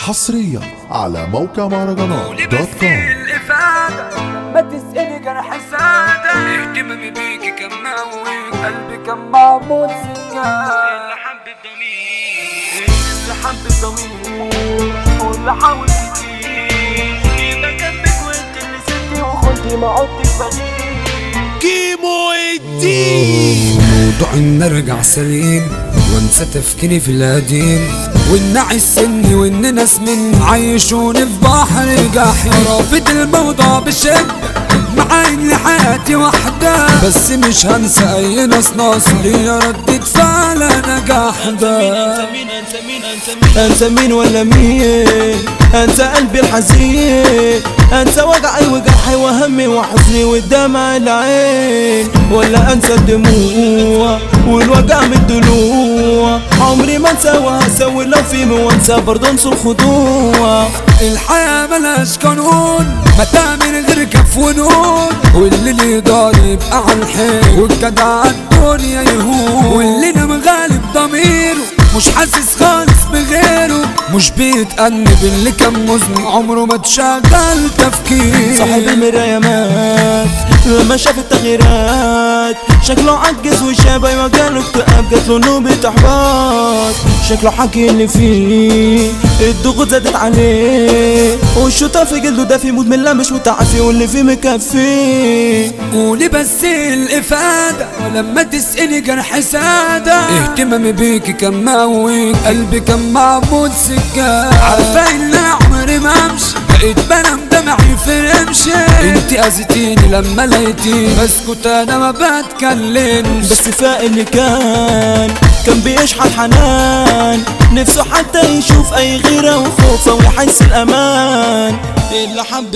حصريا على موقع مهرجانات دوت كوم الإفادة ما تسألي كان حسادة اهتمامي بيكي كان موت قلبي كان معمول سجاد اللي حب الضمير اللي حب الضمير واللي حاول كتير يبقى جنبك وانت اللي سبتي وخنتي ما عدتش بغير كيمو الدين موضوع ان ارجع سليم وانسى تفكيري في القديم وان اعيش سني وان ناس من عايشوني في بحر جحيم رافض الموضوع بشدة مع ان حياتي واحدة بس مش هنسى اي ناس ناصرين ردة فعل انا جحدة انسى مين ولا مين انسى قلبي الحزين انسى وجعي وجرحي وهمي وحزني والدمع العين ولا انسى الدموع والوجع من الضلوع عمري ما انسى وهسوي لو في وانسى برضه انسى الخضوع الحياة ملهاش قانون ما تعمل غير كف ونون واللي ليه دار يبقى على الحيل والجدع الدنيا يهون واللي نام غالب ضميره مش حاسس خالص بغيره مش بيتأنب اللي كان مذنب عمره ما اتشغل تفكير صاحب المراية مات لما شاف التغييرات شكله عجز وشابه وجاله اكتئاب جات له نوبة احباط شكله حكي اللي فيه الضغوط زادت عليه والشوطة في جلده ده في مود من لا مش متعافي واللي فيه مكفيه قولي بس الإفادة ولما تسألي جرح سادة اهتمامي بيكي كان موت قلبي كان معمول سجاد عارفة إن أنا عمري ما أمشي بقيت بنام دمعي في رمشي انت أذيتيني لما لقيتيني بسكت أنا ما بتكلمش بس فاق اللي كان كان بيشحن حنان نفسه حتى يشوف اي غيرة وخوفه ويحس الامان اللي حب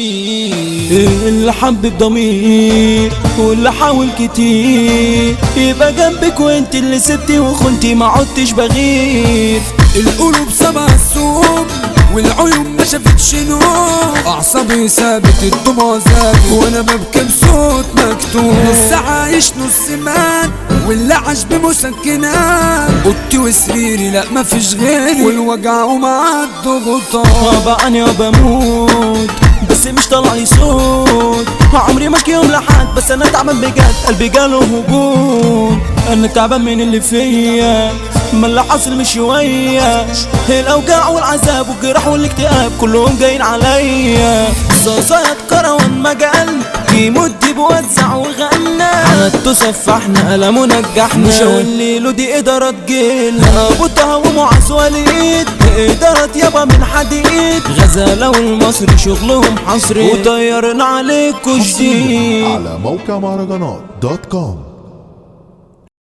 بضمير اللي حب بضمير واللي حاول كتير يبقى جنبك وانت اللي سبتي وخنتي ما عدتش بغير القلوب سبع السوق والعيون ما شافتش نور اعصابي ثابت الدموع زاد وانا ببكي بصوت مكتوب لسه عايش نص مات واللي عاش بمسكنات اوضتي وسريري لا مفيش غيري والوجع ومع الضغوطات بقى انا بموت بس مش طالع لي صوت عمري ما يوم لحد بس انا تعبان بجد قلبي جاله هجوم انا تعبان من اللي فيا ما اللي حاصل مش شوية الاوجاع والعذاب والجراح والاكتئاب كلهم جايين عليا صاصات كروان مجال يمد بوزع وغنى عملته سفحنا قلم ونجحنا مش الليل ودي ادارة جيل ابو طه ومعز وليد ادارة يابا من حديد غزالة والمصري شغلهم حصري وطيرنا عليكم جديد على موقع مهرجانات دوت كوم